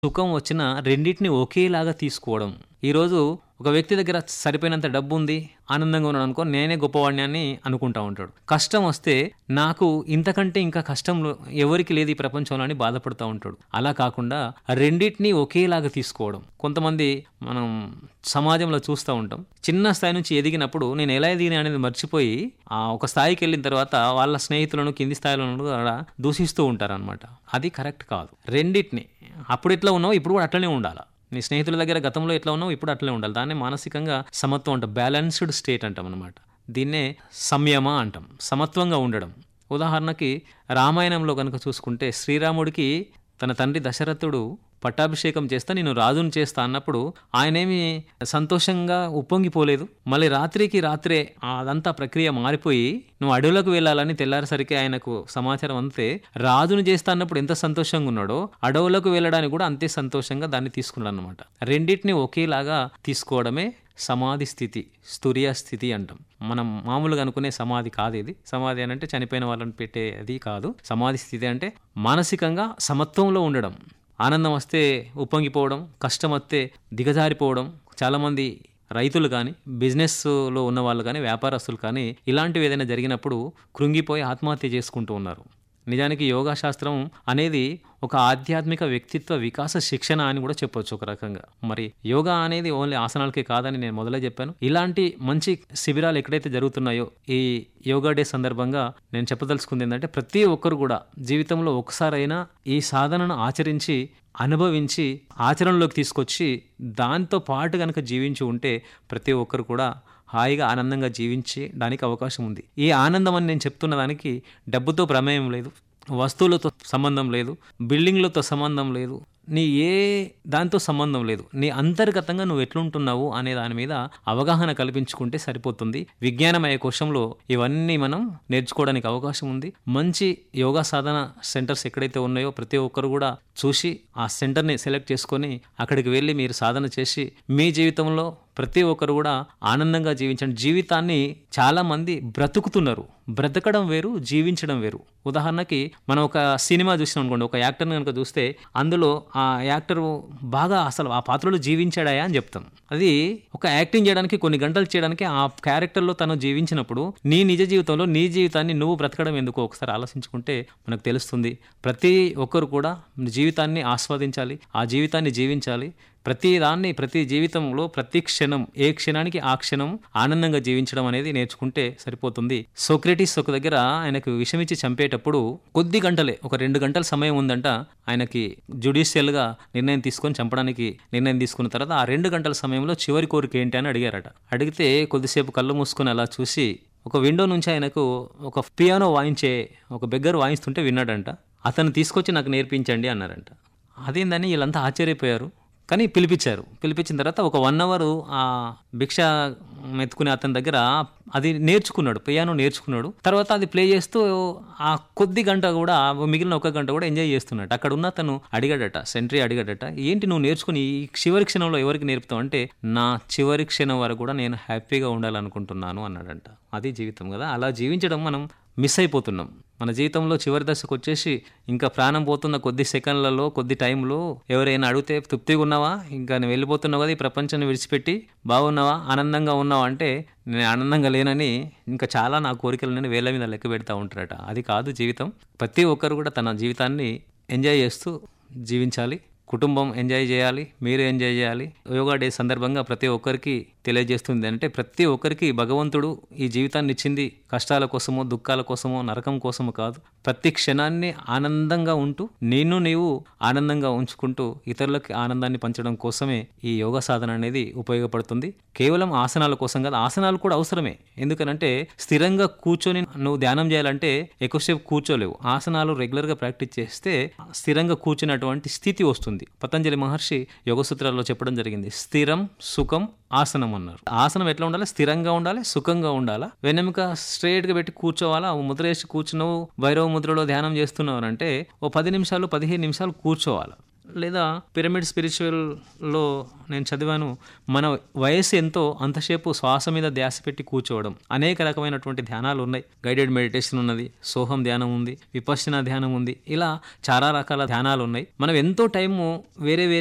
సుఖం వచ్చినా రెండిటిని ఒకేలాగా తీసుకోవడం ఈరోజు ఒక వ్యక్తి దగ్గర సరిపోయినంత డబ్బు ఉంది ఆనందంగా ఉన్నాడు అనుకో నేనే గొప్పవాడిని అని అనుకుంటా ఉంటాడు కష్టం వస్తే నాకు ఇంతకంటే ఇంకా కష్టం ఎవరికి లేదు ఈ ప్రపంచంలో అని బాధపడుతూ ఉంటాడు అలా కాకుండా రెండింటినీ ఒకేలాగా తీసుకోవడం కొంతమంది మనం సమాజంలో చూస్తూ ఉంటాం చిన్న స్థాయి నుంచి ఎదిగినప్పుడు నేను ఎలా ఎదిగిన అనేది మర్చిపోయి ఆ ఒక స్థాయికి వెళ్ళిన తర్వాత వాళ్ళ స్నేహితులను కింది స్థాయిలో కూడా దూషిస్తూ ఉంటారనమాట అది కరెక్ట్ కాదు రెండింటిని అప్పుడు ఎట్లా ఉన్నావు ఇప్పుడు కూడా అట్లనే ఉండాలి నీ స్నేహితుల దగ్గర గతంలో ఎట్లా ఉన్నావు ఇప్పుడు అట్లనే ఉండాలి దాన్ని మానసికంగా సమత్వం అంటాం బ్యాలెన్స్డ్ స్టేట్ అంటాం అనమాట దీన్నే సంయమ అంటాం సమత్వంగా ఉండడం ఉదాహరణకి రామాయణంలో కనుక చూసుకుంటే శ్రీరాముడికి తన తండ్రి దశరథుడు పట్టాభిషేకం చేస్తా నేను రాజును చేస్తా అన్నప్పుడు ఆయనేమి సంతోషంగా ఉప్పొంగిపోలేదు మళ్ళీ రాత్రికి రాత్రే అదంతా ప్రక్రియ మారిపోయి నువ్వు అడవులకు వెళ్ళాలని తెల్లారేసరికి ఆయనకు సమాచారం అంతే రాజును చేస్తా అన్నప్పుడు ఎంత సంతోషంగా ఉన్నాడో అడవులకు వెళ్ళడానికి కూడా అంతే సంతోషంగా దాన్ని తీసుకున్నాడు అనమాట రెండింటిని ఒకేలాగా తీసుకోవడమే సమాధి స్థితి స్తురియ స్థితి అంటాం మనం మామూలుగా అనుకునే సమాధి కాదు ఇది సమాధి అని అంటే చనిపోయిన వాళ్ళని పెట్టేది కాదు సమాధి స్థితి అంటే మానసికంగా సమత్వంలో ఉండడం ఆనందం వస్తే ఉప్పొంగిపోవడం కష్టం వస్తే దిగజారిపోవడం చాలామంది రైతులు కానీ బిజినెస్లో ఉన్న వాళ్ళు కానీ వ్యాపారస్తులు కానీ ఇలాంటివి ఏదైనా జరిగినప్పుడు కృంగిపోయి ఆత్మహత్య చేసుకుంటూ ఉన్నారు నిజానికి యోగా శాస్త్రం అనేది ఒక ఆధ్యాత్మిక వ్యక్తిత్వ వికాస శిక్షణ అని కూడా చెప్పొచ్చు ఒక రకంగా మరి యోగా అనేది ఓన్లీ ఆసనాలకే కాదని నేను మొదలే చెప్పాను ఇలాంటి మంచి శిబిరాలు ఎక్కడైతే జరుగుతున్నాయో ఈ యోగా డే సందర్భంగా నేను చెప్పదలుచుకుంది ఏంటంటే ప్రతి ఒక్కరు కూడా జీవితంలో ఒకసారైనా ఈ సాధనను ఆచరించి అనుభవించి ఆచరణలోకి తీసుకొచ్చి దాంతో పాటు కనుక జీవించి ఉంటే ప్రతి ఒక్కరు కూడా హాయిగా ఆనందంగా జీవించడానికి అవకాశం ఉంది ఈ ఆనందం అని నేను చెప్తున్న దానికి డబ్బుతో ప్రమేయం లేదు వస్తువులతో సంబంధం లేదు బిల్డింగ్లతో సంబంధం లేదు నీ ఏ దాంతో సంబంధం లేదు నీ అంతర్గతంగా నువ్వు ఎట్లుంటున్నావు అనే దాని మీద అవగాహన కల్పించుకుంటే సరిపోతుంది విజ్ఞానమయ కోశంలో ఇవన్నీ మనం నేర్చుకోవడానికి అవకాశం ఉంది మంచి యోగా సాధన సెంటర్స్ ఎక్కడైతే ఉన్నాయో ప్రతి ఒక్కరు కూడా చూసి ఆ సెంటర్ని సెలెక్ట్ చేసుకొని అక్కడికి వెళ్ళి మీరు సాధన చేసి మీ జీవితంలో ప్రతి ఒక్కరు కూడా ఆనందంగా జీవించండి జీవితాన్ని చాలా మంది బ్రతుకుతున్నారు బ్రతకడం వేరు జీవించడం వేరు ఉదాహరణకి మనం ఒక సినిమా చూసినాం అనుకోండి ఒక యాక్టర్ని కనుక చూస్తే అందులో ఆ యాక్టర్ బాగా అసలు ఆ పాత్రలో జీవించాడాయా అని చెప్తాం అది ఒక యాక్టింగ్ చేయడానికి కొన్ని గంటలు చేయడానికి ఆ క్యారెక్టర్లో తను జీవించినప్పుడు నీ నిజ జీవితంలో నీ జీవితాన్ని నువ్వు బ్రతకడం ఎందుకు ఒకసారి ఆలోచించుకుంటే మనకు తెలుస్తుంది ప్రతి ఒక్కరు కూడా జీవితాన్ని ఆస్వాదించాలి ఆ జీవితాన్ని జీవించాలి ప్రతి దాన్ని ప్రతి జీవితంలో ప్రతి క్షణం ఏ క్షణానికి ఆ క్షణం ఆనందంగా జీవించడం అనేది నేర్చుకుంటే సరిపోతుంది సోక్రటీస్ ఒక దగ్గర ఆయనకు విషమిచ్చి చంపేటప్పుడు కొద్ది గంటలే ఒక రెండు గంటల సమయం ఉందంట ఆయనకి జుడిషియల్గా నిర్ణయం తీసుకొని చంపడానికి నిర్ణయం తీసుకున్న తర్వాత ఆ రెండు గంటల సమయంలో చివరి కోరిక ఏంటి అని అడిగారట అడిగితే కొద్దిసేపు కళ్ళు మూసుకొని అలా చూసి ఒక విండో నుంచి ఆయనకు ఒక పియానో వాయించే ఒక బెగ్గర్ వాయిస్తుంటే విన్నాడంట అతను తీసుకొచ్చి నాకు నేర్పించండి అన్నారంట అదేందని వీళ్ళంతా ఆశ్చర్యపోయారు కానీ పిలిపించారు పిలిపించిన తర్వాత ఒక వన్ అవర్ ఆ భిక్ష మెత్తుకునే అతని దగ్గర అది నేర్చుకున్నాడు పియానో నేర్చుకున్నాడు తర్వాత అది ప్లే చేస్తూ ఆ కొద్ది గంట కూడా మిగిలిన ఒక గంట కూడా ఎంజాయ్ చేస్తున్నాడు అక్కడ ఉన్న తను అడిగాడట సెంట్రీ అడిగాడట ఏంటి నువ్వు నేర్చుకుని ఈ చివరి క్షణంలో ఎవరికి నేర్పుతావు అంటే నా చివరి క్షణం వరకు కూడా నేను హ్యాపీగా ఉండాలనుకుంటున్నాను అన్నాడంట అది జీవితం కదా అలా జీవించడం మనం మిస్ అయిపోతున్నాం మన జీవితంలో చివరి దశకు వచ్చేసి ఇంకా ప్రాణం పోతున్న కొద్ది సెకండ్లలో కొద్ది టైంలో ఎవరైనా అడిగితే తృప్తిగా ఉన్నావా ఇంకా నేను వెళ్ళిపోతున్నావు కదా ఈ ప్రపంచాన్ని విడిచిపెట్టి బాగున్నావా ఆనందంగా ఉన్నావా అంటే నేను ఆనందంగా లేనని ఇంకా చాలా నా కోరికలను వేళ్ళ మీద లెక్క పెడతా ఉంటారట అది కాదు జీవితం ప్రతి ఒక్కరు కూడా తన జీవితాన్ని ఎంజాయ్ చేస్తూ జీవించాలి కుటుంబం ఎంజాయ్ చేయాలి మీరు ఎంజాయ్ చేయాలి యోగా డే సందర్భంగా ప్రతి ఒక్కరికి తెలియజేస్తుంది అంటే ప్రతి ఒక్కరికి భగవంతుడు ఈ జీవితాన్ని ఇచ్చింది కష్టాల కోసమో దుఃఖాల కోసమో నరకం కోసమో కాదు ప్రతి క్షణాన్ని ఆనందంగా ఉంటూ నేను నీవు ఆనందంగా ఉంచుకుంటూ ఇతరులకి ఆనందాన్ని పంచడం కోసమే ఈ యోగా సాధన అనేది ఉపయోగపడుతుంది కేవలం ఆసనాల కోసం కాదు ఆసనాలు కూడా అవసరమే ఎందుకనంటే స్థిరంగా కూర్చొని నువ్వు ధ్యానం చేయాలంటే ఎక్కువసేపు కూర్చోలేవు ఆసనాలు రెగ్యులర్గా ప్రాక్టీస్ చేస్తే స్థిరంగా కూర్చున్నటువంటి స్థితి వస్తుంది పతంజలి మహర్షి యోగ సూత్రాల్లో చెప్పడం జరిగింది స్థిరం సుఖం ఆసనం అన్నారు ఆసనం ఎట్లా ఉండాలి స్థిరంగా ఉండాలి సుఖంగా ఉండాలా వెన్నెముక స్ట్రైట్ గా పెట్టి కూర్చోవాలా ముద్ర వేసి కూర్చున్నావు భైరవ ముద్రలో ధ్యానం చేస్తున్నావు అంటే ఓ పది నిమిషాలు పదిహేను నిమిషాలు కూర్చోవాలి లేదా పిరమిడ్ స్పిరిచువల్లో నేను చదివాను మన వయసు ఎంతో అంతసేపు శ్వాస మీద ధ్యాస పెట్టి కూర్చోవడం అనేక రకమైనటువంటి ధ్యానాలు ఉన్నాయి గైడెడ్ మెడిటేషన్ ఉన్నది సోహం ధ్యానం ఉంది విపశ్చన ధ్యానం ఉంది ఇలా చాలా రకాల ధ్యానాలు ఉన్నాయి మనం ఎంతో టైము వేరే వేరే